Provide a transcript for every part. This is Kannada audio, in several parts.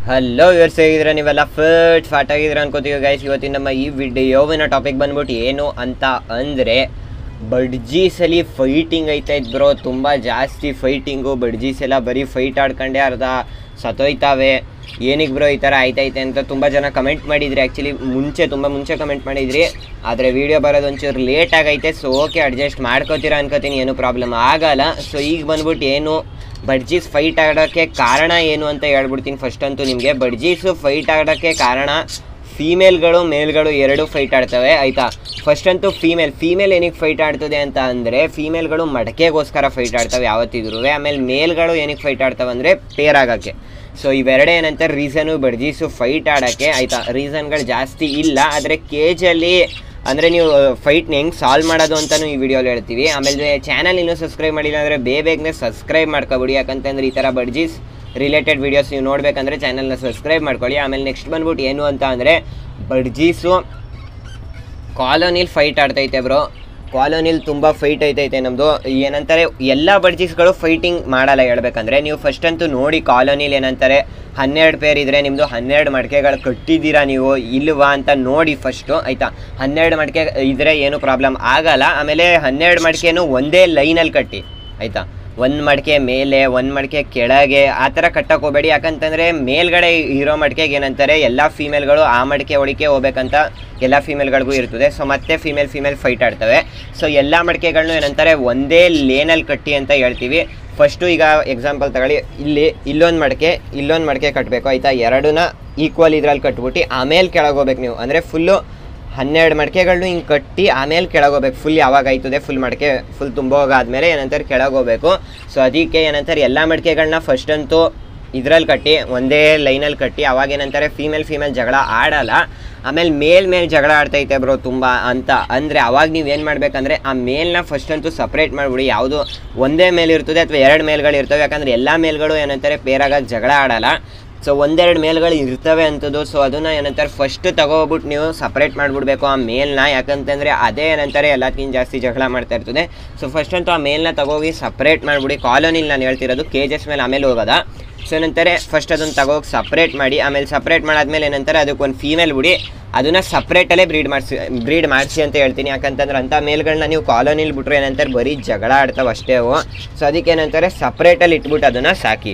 ಹಲೋ ಇವ್ರು ಹೇಗಿದ್ರೆ ನೀವೆಲ್ಲ ಫಟ್ ಫಾಟ್ ಆಗಿದ್ರೆ ಅನ್ಕೋತೀವಿ ಗೈಸ್ ಇವತ್ತಿನ ನಮ್ಮ ಈ ವಿಡಿಯೋವಿನ ಟಾಪಿಕ್ ಬಂದ್ಬಿಟ್ಟು ಏನು ಅಂತ ಅಂದರೆ ಬಡ್ಜೀಸಲ್ಲಿ ಫೈಟಿಂಗ್ ಐತೆ ಬ್ರೋ ತುಂಬ ಜಾಸ್ತಿ ಫೈಟಿಂಗು ಬಡ್ಜೀಸ್ ಎಲ್ಲ ಬರೀ ಫೈಟ್ ಆಡ್ಕೊಂಡೆ ಅರ್ಧ ಸತ್ತೋಯ್ತಾವೆ ಏನಿಗೆ ಬ್ರೋ ಈ ಥರ ಆಯ್ತೈತೆ ಅಂತ ತುಂಬ ಜನ ಕಮೆಂಟ್ ಮಾಡಿದ್ರಿ ಆ್ಯಕ್ಚುಲಿ ಮುಂಚೆ ತುಂಬ ಮುಂಚೆ ಕಮೆಂಟ್ ಮಾಡಿದ್ರಿ ಆದರೆ ವೀಡಿಯೋ ಬರೋದು ಒಂಚೂರು ಲೇಟ್ ಆಗೈತೆ ಸೊ ಓಕೆ ಅಡ್ಜಸ್ಟ್ ಮಾಡ್ಕೋತೀರಾ ಅನ್ಕೋತೀನಿ ಏನು ಪ್ರಾಬ್ಲಮ್ ಆಗಲ್ಲ ಸೊ ಈಗ ಬಂದ್ಬಿಟ್ಟು ಏನು ಬಡ್ಜೀಸ್ ಫೈಟ್ ಆಡೋಕ್ಕೆ ಕಾರಣ ಏನು ಅಂತ ಹೇಳ್ಬಿಡ್ತೀನಿ ಫಸ್ಟ್ ಅಂತೂ ನಿಮಗೆ ಬಡ್ಜೀಸು ಫೈಟ್ ಆಡೋಕ್ಕೆ ಕಾರಣ ಫೀಮೇಲ್ಗಳು ಮೇಲ್ಗಳು ಎರಡು ಫೈಟ್ ಆಡ್ತವೆ ಆಯಿತಾ ಫಸ್ಟ್ ಅಂತೂ ಫೀಮೇಲ್ ಫೀಮೇಲ್ ಏನಕ್ಕೆ ಫೈಟ್ ಆಡ್ತದೆ ಅಂತ ಅಂದರೆ ಫೀಮೇಲ್ಗಳು ಮಡಕೆಗೋಸ್ಕರ ಫೈಟ್ ಆಡ್ತವೆ ಯಾವತ್ತಿದ್ರು ಆಮೇಲೆ ಮೇಲ್ಗಳು ಏನಕ್ಕೆ ಫೈಟ್ ಆಡ್ತವೆ ಅಂದರೆ ಪೇರ್ ಆಗೋಕ್ಕೆ ಸೊ ಇವೆರಡೇ ಏನಂತ ರೀಸನು ಬಡ್ಜೀಸು ಫೈಟ್ ಆಡೋಕ್ಕೆ ಆಯಿತಾ ರೀಸನ್ಗಳು ಜಾಸ್ತಿ ಇಲ್ಲ ಆದರೆ ಕೇಜಲ್ಲಿ ಅಂದರೆ ನೀವು ಫೈಟ್ನ ಹೆಂಗೆ ಸಾಲ್ವ್ ಮಾಡೋದು ಅಂತಲೂ ಈ ವಿಡಿಯೋಲಿ ಹೇಳ್ತೀವಿ ಆಮೇಲೆ ಚಾನಲ್ ಇನ್ನೂ ಸಬ್ಸ್ಕ್ರೈಬ್ ಮಾಡಿಲ್ಲ ಅಂದರೆ ಬೇಗನೆ ಸಬ್ಸ್ಕ್ರೈಬ್ ಮಾಡ್ಕೊಬಿಡಿ ಯಾಕಂತಂದ್ರೆ ಈ ಥರ ಬಡ್ಜೀಸ್ ರಿಲೇಟೆಡ್ ವೀಡಿಯೋಸ್ ನೀವು ನೋಡಬೇಕಂದ್ರೆ ಚಾನಲ್ನ ಸಬ್ಸ್ಕ್ರೈಬ್ ಮಾಡ್ಕೊಳ್ಳಿ ಆಮೇಲೆ ನೆಕ್ಸ್ಟ್ ಬಂದ್ಬಿಟ್ಟು ಏನು ಅಂತ ಅಂದರೆ ಬಡ್ಜೀಸು ಕಾಲೋನಿಲ್ ಫೈಟ್ ಆಡ್ತೈತೆ ಬ್ರೋ ಕಾಲೋನಿಲ್ ತುಂಬ ಫೈಟ್ ಐತೈತೆ ನಮ್ಮದು ಏನಂತಾರೆ ಎಲ್ಲ ಬಡ್ಜೀಸ್ಗಳು ಫೈಟಿಂಗ್ ಮಾಡಲ್ಲ ಹೇಳ್ಬೇಕಂದ್ರೆ ನೀವು ಫಸ್ಟ್ ಅಂತೂ ನೋಡಿ ಕಾಲೋನಿಲ್ ಏನಂತಾರೆ ಹನ್ನೆರಡು ಪೇರ್ ಇದ್ದರೆ ನಿಮ್ಮದು ಹನ್ನೆರಡು ಮಡಿಕೆಗಳು ಕಟ್ಟಿದ್ದೀರಾ ನೀವು ಇಲ್ವಾ ಅಂತ ನೋಡಿ ಫಸ್ಟು ಆಯಿತಾ ಹನ್ನೆರಡು ಮಡಿಕೆ ಇದ್ದರೆ ಏನು ಪ್ರಾಬ್ಲಮ್ ಆಗಲ್ಲ ಆಮೇಲೆ ಹನ್ನೆರಡು ಮಡಿಕೆನೂ ಒಂದೇ ಲೈನಲ್ಲಿ ಕಟ್ಟಿ ಆಯಿತಾ ಒಂದು ಮಡಿಕೆ ಮೇಲೆ ಒಂದು ಮಡಿಕೆ ಕೆಳಗೆ ಆ ಥರ ಕಟ್ಟಕ್ಕೆ ಹೋಗಬೇಡಿ ಯಾಕಂತಂದರೆ ಮೇಲ್ಗಡೆ ಇರೋ ಮಡಿಕೆಗೆ ಏನಂತಾರೆ ಎಲ್ಲ ಫೀಮೇಲ್ಗಳು ಆ ಮಡಿಕೆ ಒಳಗೆ ಹೋಗ್ಬೇಕಂತ ಎಲ್ಲ ಫೀಮೇಲ್ಗಳಿಗೂ ಇರ್ತದೆ ಸೊ ಮತ್ತೆ ಫೀಮೇಲ್ ಫೀಮೇಲ್ ಫೈಟ್ ಆಡ್ತವೆ ಸೊ ಎಲ್ಲ ಮಡಿಕೆಗಳನ್ನೂ ಏನಂತಾರೆ ಒಂದೇ ಲೇನಲ್ಲಿ ಕಟ್ಟಿ ಅಂತ ಹೇಳ್ತೀವಿ ಫಸ್ಟು ಈಗ ಎಕ್ಸಾಂಪಲ್ ತಗೊಳ್ಳಿ ಇಲ್ಲಿ ಇಲ್ಲೊಂದು ಮಡಿಕೆ ಇಲ್ಲೊಂದು ಮಡಿಕೆ ಕಟ್ಟಬೇಕು ಆಯಿತಾ ಎರಡನ್ನ ಈಕ್ವಲ್ ಇದ್ರಲ್ಲಿ ಕಟ್ಬಿಟ್ಟು ಆಮೇಲೆ ಕೆಳಗೆ ಹೋಗ್ಬೇಕು ನೀವು ಅಂದರೆ ಫುಲ್ಲು ಹನ್ನೆರಡು ಮಡಿಕೆಗಳನ್ನೂ ಹಿಂಗೆ ಕಟ್ಟಿ ಆಮೇಲೆ ಕೆಳಗೆ ಹೋಗ್ಬೇಕು ಫುಲ್ ಯಾವಾಗ ಆಯ್ತದೆ ಫುಲ್ ಮಡಿಕೆ ಫುಲ್ ತುಂಬೋಗಾದ್ಮೇಲೆ ಏನಂತಾರೆ ಕೆಳಗೆ ಹೋಗ್ಬೇಕು ಸೊ ಅದಕ್ಕೆ ಏನಂತಾರೆ ಎಲ್ಲ ಮಡಿಕೆಗಳನ್ನ ಫಸ್ಟ್ ಅಂತೂ ಇದ್ರಲ್ಲಿ ಕಟ್ಟಿ ಒಂದೇ ಲೈನಲ್ಲಿ ಕಟ್ಟಿ ಅವಾಗ ಏನಂತಾರೆ ಫೀಮೇಲ್ ಫೀಮೇಲ್ ಜಗಳ ಆಡಲ್ಲ ಆಮೇಲೆ ಮೇಲ್ ಮೇಲೆ ಜಗಳ ಆಡ್ತೈತೆ ಬ್ರೋ ತುಂಬ ಅಂತ ಅಂದರೆ ಅವಾಗ ನೀವು ಏನು ಮಾಡಬೇಕಂದ್ರೆ ಆ ಮೇಲ್ನ ಫಸ್ಟ್ ಅಂತೂ ಸಪ್ರೇಟ್ ಮಾಡಿಬಿಡಿ ಯಾವುದು ಒಂದೇ ಮೇಲ್ ಇರ್ತದೆ ಅಥವಾ ಎರಡು ಮೇಲ್ಗಳು ಇರ್ತವೆ ಯಾಕಂದರೆ ಎಲ್ಲ ಮೇಲ್ಗಳು ಏನಂತಾರೆ ಪೇರಾಗಾಗಿ ಜಗಳ ಆಡಲ್ಲ ಸೊ ಒಂದೆರಡು ಮೇಲ್ಗಳು ಇರ್ತವೆ ಅಂಥದ್ದು ಸೊ ಅದನ್ನು ಏನಂತಾರೆ ಫಸ್ಟ್ ತಗೋಬಿಟ್ಟು ನೀವು ಸಪ್ರೇಟ್ ಮಾಡಿಬಿಡ್ಬೇಕು ಆ ಮೇಲ್ನ ಯಾಕಂತಂದರೆ ಅದೇ ಏನಂತಾರೆ ಎಲ್ಲದಕ್ಕಿಂತ ಜಾಸ್ತಿ ಜಗಳ ಮಾಡ್ತಾ ಇರ್ತದೆ ಸೊ ಫಸ್ಟ್ ಅಂತೂ ಆ ಮೇಲ್ನ ತಗೋಗಿ ಸಪ್ರೇಟ್ ಮಾಡಿಬಿಡಿ ಕಾಲೋನಿಲಿ ನಾನು ಹೇಳ್ತಿರೋದು ಕೆ ಜಿ ಎಸ್ ಮೇಲೆ ಆಮೇಲೆ ಹೋಗೋದ ಸೊ ಏನಂತಾರೆ ಫಸ್ಟ್ ಅದನ್ನು ತಗೋಗಿ ಸಪ್ರೇಟ್ ಮಾಡಿ ಆಮೇಲೆ ಸಪ್ರೇಟ್ ಮಾಡಾದ್ಮೇಲೆ ಏನಂತಾರೆ ಅದಕ್ಕೆ ಒಂದು ಫೀಮೇಲ್ ಬಿಡಿ ಅದನ್ನು ಸಪ್ರೇಟಲ್ಲೇ ಬ್ರೀಡ್ ಮಾಡಿಸಿ ಬ್ರೀಡ್ ಮಾಡಿಸಿ ಅಂತ ಹೇಳ್ತೀನಿ ಯಾಕಂತಂದ್ರೆ ಅಂಥ ಮೇಲ್ಗಳನ್ನ ನೀವು ಕಾಲೋನಿಲಿ ಬಿಟ್ರೆ ಏನಂತಾರೆ ಬರೀ ಜಗಳ ಆಡ್ತಾವೆ ಅಷ್ಟೇ ಅವು ಸೊ ಅದಕ್ಕೆ ಏನಂತಾರೆ ಸಪ್ರೇಟಲ್ಲಿ ಇಟ್ಬಿಟ್ಟು ಅದನ್ನು ಸಾಕಿ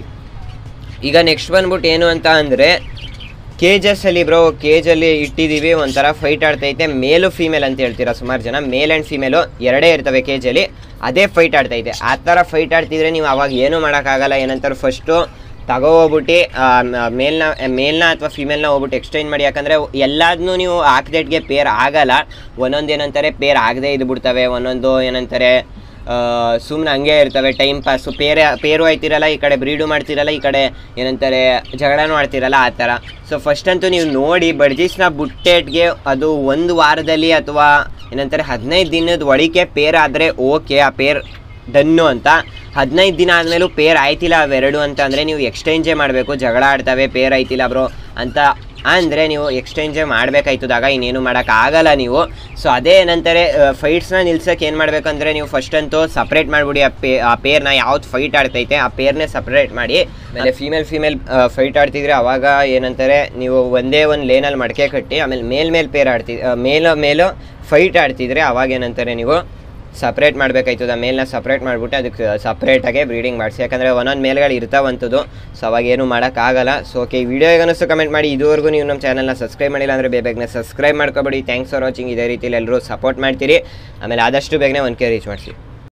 ಈಗ ನೆಕ್ಸ್ಟ್ ಬಂದ್ಬಿಟ್ಟು ಏನು ಅಂತ ಅಂದರೆ ಕೇಜಸ್ಸಲ್ಲಿ ಬ್ರೋ ಕೇಜಲ್ಲಿ ಇಟ್ಟಿದ್ದೀವಿ ಒಂಥರ ಫೈಟ್ ಆಡ್ತೈತೆ ಮೇಲು ಫೀಮೇಲ್ ಅಂತ ಹೇಳ್ತೀರಾ ಸುಮಾರು ಜನ ಮೇಲ್ ಆ್ಯಂಡ್ ಫೀಮೇಲು ಎರಡೇ ಇರ್ತವೆ ಕೇಜಲ್ಲಿ ಅದೇ ಫೈಟ್ ಆಡ್ತೈತೆ ಆ ಥರ ಫೈಟ್ ಆಡ್ತಿದ್ರೆ ನೀವು ಅವಾಗ ಏನೂ ಮಾಡೋಕ್ಕಾಗಲ್ಲ ಏನಂತಾರೆ ಫಸ್ಟು ತಗೋಬಿಟ್ಟು ಮೇಲ್ನ ಮೇಲ್ನ ಅಥವಾ ಫಿಮೇಲ್ನ ಹೋಗ್ಬಿಟ್ಟು ಎಕ್ಸ್ಚೇಂಜ್ ಮಾಡಿ ಯಾಕಂದರೆ ಎಲ್ಲದನ್ನೂ ನೀವು ಹಾಕ್ದೇಟ್ಗೆ ಪೇರ್ ಆಗಲ್ಲ ಒಂದೊಂದು ಏನಂತಾರೆ ಪೇರ್ ಆಗದೇ ಇದ್ಬಿಡ್ತವೆ ಒಂದೊಂದು ಏನಂತಾರೆ ಸುಮ್ಮನೆ ಹಂಗೆ ಇರ್ತವೆ ಟೈಮ್ ಪಾಸು ಪೇರೆ ಪೇರು ಆಯ್ತಿರಲ್ಲ ಈ ಕಡೆ ಬ್ರೀಡು ಮಾಡ್ತಿರಲ್ಲ ಈ ಕಡೆ ಏನಂತಾರೆ ಜಗಳನೂ ಆಡ್ತಿರಲ್ಲ ಆ ಥರ ಸೊ ಫಸ್ಟ್ ಅಂತೂ ನೀವು ನೋಡಿ ಬಡ್ಜೀಸ್ನ ಬುಟ್ಟೆಟ್ಗೆ ಅದು ಒಂದು ವಾರದಲ್ಲಿ ಅಥವಾ ಏನಂತಾರೆ ಹದಿನೈದು ದಿನದ ಒಳಗೆ ಪೇರ್ ಆದರೆ ಓಕೆ ಆ ಪೇರ್ ಡನ್ನು ಅಂತ ಹದಿನೈದು ದಿನ ಆದಮೇಲೂ ಪೇರ್ ಆಯ್ತಿಲ್ಲ ಅವೆರಡು ಅಂತ ಅಂದರೆ ನೀವು ಎಕ್ಸ್ಚೇಂಜೇ ಮಾಡಬೇಕು ಜಗಳ ಆಡ್ತವೆ ಪೇರ್ ಆಯ್ತಿಲ್ಲ ಬ್ರೋ ಅಂತ ಅಂದರೆ ನೀವು ಎಕ್ಸ್ಚೇಂಜೇ ಮಾಡಬೇಕಾಯ್ತದಾಗ ಇನ್ನೇನು ಮಾಡೋಕ್ಕಾಗಲ್ಲ ನೀವು ಸೊ ಅದೇ ಏನಂತಾರೆ ಫೈಟ್ಸ್ನ ನಿಲ್ಸೋಕೆ ಏನು ಮಾಡಬೇಕಂದ್ರೆ ನೀವು ಫಸ್ಟ್ ಅಂತೂ ಸಪ್ರೇಟ್ ಮಾಡಿಬಿಡಿ ಆ ಪೇ ಆ ಪೇರ್ನ ಯಾವ್ದು ಫೈಟ್ ಆಡ್ತೈತೆ ಆ ಪೇರ್ನೇ ಸಪ್ರೇಟ್ ಮಾಡಿ ಆಮೇಲೆ ಫೀಮೇಲ್ ಫೀಮೇಲ್ ಫೈಟ್ ಆಡ್ತಿದ್ರೆ ಅವಾಗ ಏನಂತಾರೆ ನೀವು ಒಂದೇ ಒಂದು ಲೇನಲ್ಲಿ ಮಡಕೆ ಕಟ್ಟಿ ಆಮೇಲೆ ಮೇಲ್ ಮೇಲೆ ಪೇರ್ ಆಡ್ತಿ ಮೇಲ ಮೇಲೂ ಫೈಟ್ ಆಡ್ತಿದ್ರೆ ಅವಾಗ ಏನಂತಾರೆ ನೀವು ಸಪ್ರೇಟ್ ಮಾಡಬೇಕಾಯ್ತದ ಮೇಲ್ನ ಸಪ್ರೇಟ್ ಮಾಡಿಬಿಟ್ಟು ಅದಕ್ಕೆ ಸಪ್ರೇಟಾಗೆ ಬ್ರೀಡಿಂಗ್ ಮಾಡಿಸಿ ಯಾಕಂದರೆ ಒಂದೊಂದು ಮೇಲ್ಗಳು ಇರ್ತಾವಂಥದ್ದು ಸೊ ಅವಾಗ ಏನು ಮಾಡೋಕ್ಕಾಗಲ್ಲ ಸೊ ಓಕೆ ಈ ವಿಡಿಯೋ ಹೇಗನಿಸ್ತು ಕಮೆಂಟ್ ಮಾಡಿ ಇದುವರೆಗೂ ನೀವು ನಮ್ಮ ಚಾನಲ್ನ ಸಬ್ಸ್ಕ್ರೈಬ್ ಮಾಡಿಲ್ಲ ಅಂದರೆ ಬೇಗನೆ ಸಬ್ಸ್ಕ್ರೈಬ್ ಮಾಡ್ಕೊಬೇಡಿ ಥ್ಯಾಂಕ್ಸ್ ಫಾರ್ ವಾಚಿಂಗ್ ಇದೇ ರೀತಿಯಲ್ಲಿ ಎಲ್ಲರೂ ಸಪೋರ್ಟ್ ಮಾಡ್ತೀರಿ ಆಮೇಲೆ ಆದಷ್ಟು ಬೇಗನೆ ಒನ್ ಕೆ ರೀಚ್ ಮಾಡಿಸಿ